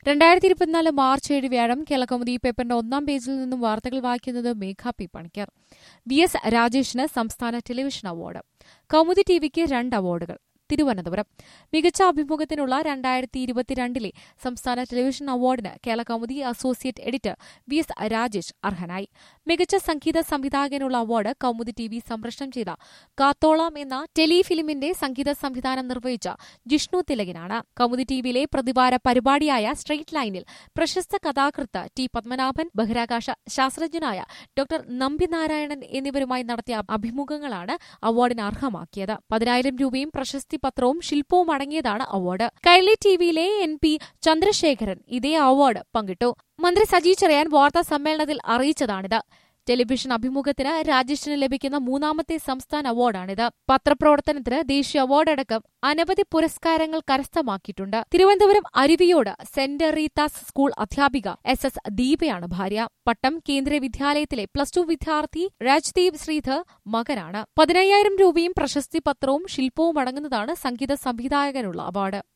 രണ്ടായിരത്തി ഇരുപത്തിനാല് മാർച്ച് ഏഴ് വ്യാഴം കേരളകൗമുദി പേപ്പറിന്റെ ഒന്നാം പേജിൽ നിന്നും വാർത്തകൾ വായിക്കുന്നത് മേഘ പി പണിക്കർ വി എസ് രാജേഷിന് സംസ്ഥാന ടെലിവിഷൻ അവാർഡ് കൗമുദി ടിവിക്ക് രണ്ട് അവാർഡുകൾ തിരുവനന്തപുരം മികച്ച അഭിമുഖത്തിനുള്ള രണ്ടായിരത്തി ഇരുപത്തിരണ്ടിലെ സംസ്ഥാന ടെലിവിഷൻ അവാർഡിന് കേരള കൗമുദി അസോസിയേറ്റ് എഡിറ്റർ വി എസ് രാജേഷ് അർഹനായി മികച്ച സംഗീത സംവിധായകനുള്ള അവാർഡ് കൗമുദി ടി വി സംപ്രേഷണം ചെയ്ത കാത്തോളം എന്ന ടെലിഫിലിമിന്റെ സംഗീത സംവിധാനം നിർവഹിച്ച ജിഷ്ണു തിലകിനാണ് കൗമുദി ടിവിയിലെ പ്രതിവാര പരിപാടിയായ സ്ട്രെയിറ്റ് ലൈനിൽ പ്രശസ്ത കഥാകൃത്ത് ടി പത്മനാഭൻ ബഹിരാകാശ ശാസ്ത്രജ്ഞനായ ഡോക്ടർ നമ്പിനാരായണൻ എന്നിവരുമായി നടത്തിയ അഭിമുഖങ്ങളാണ് അവാർഡിന് അർഹമാക്കിയത് പതിനായിരം രൂപയും പ്രശസ്തി പത്രവും ശില്പവും അടങ്ങിയതാണ് അവാർഡ് കൈരളി ടിവിയിലെ എൻ പി ചന്ദ്രശേഖരൻ ഇതേ അവാർഡ് പങ്കിട്ടു മന്ത്രി സജി ചെറിയാൻ വാർത്താ സമ്മേളനത്തിൽ അറിയിച്ചതാണിത് ടെലിവിഷൻ അഭിമുഖത്തിന് രാജേഷിന് ലഭിക്കുന്ന മൂന്നാമത്തെ സംസ്ഥാന അവാർഡാണിത് പത്രപ്രവർത്തനത്തിന് ദേശീയ അവാർഡടക്കം അനവധി പുരസ്കാരങ്ങൾ കരസ്ഥമാക്കിയിട്ടുണ്ട് തിരുവനന്തപുരം അരുവിയോട് സെന്റ് റീത്താസ് സ്കൂൾ അധ്യാപിക എസ് എസ് ദീപയാണ് ഭാര്യ പട്ടം കേന്ദ്രീയ വിദ്യാലയത്തിലെ പ്ലസ് ടു വിദ്യാർത്ഥി രാജ്ദീപ് ശ്രീധർ മകനാണ് പതിനയ്യായിരം രൂപയും പ്രശസ്തി പത്രവും ശില്പവും അടങ്ങുന്നതാണ് സംഗീത സംവിധായകനുള്ള അവാർഡ്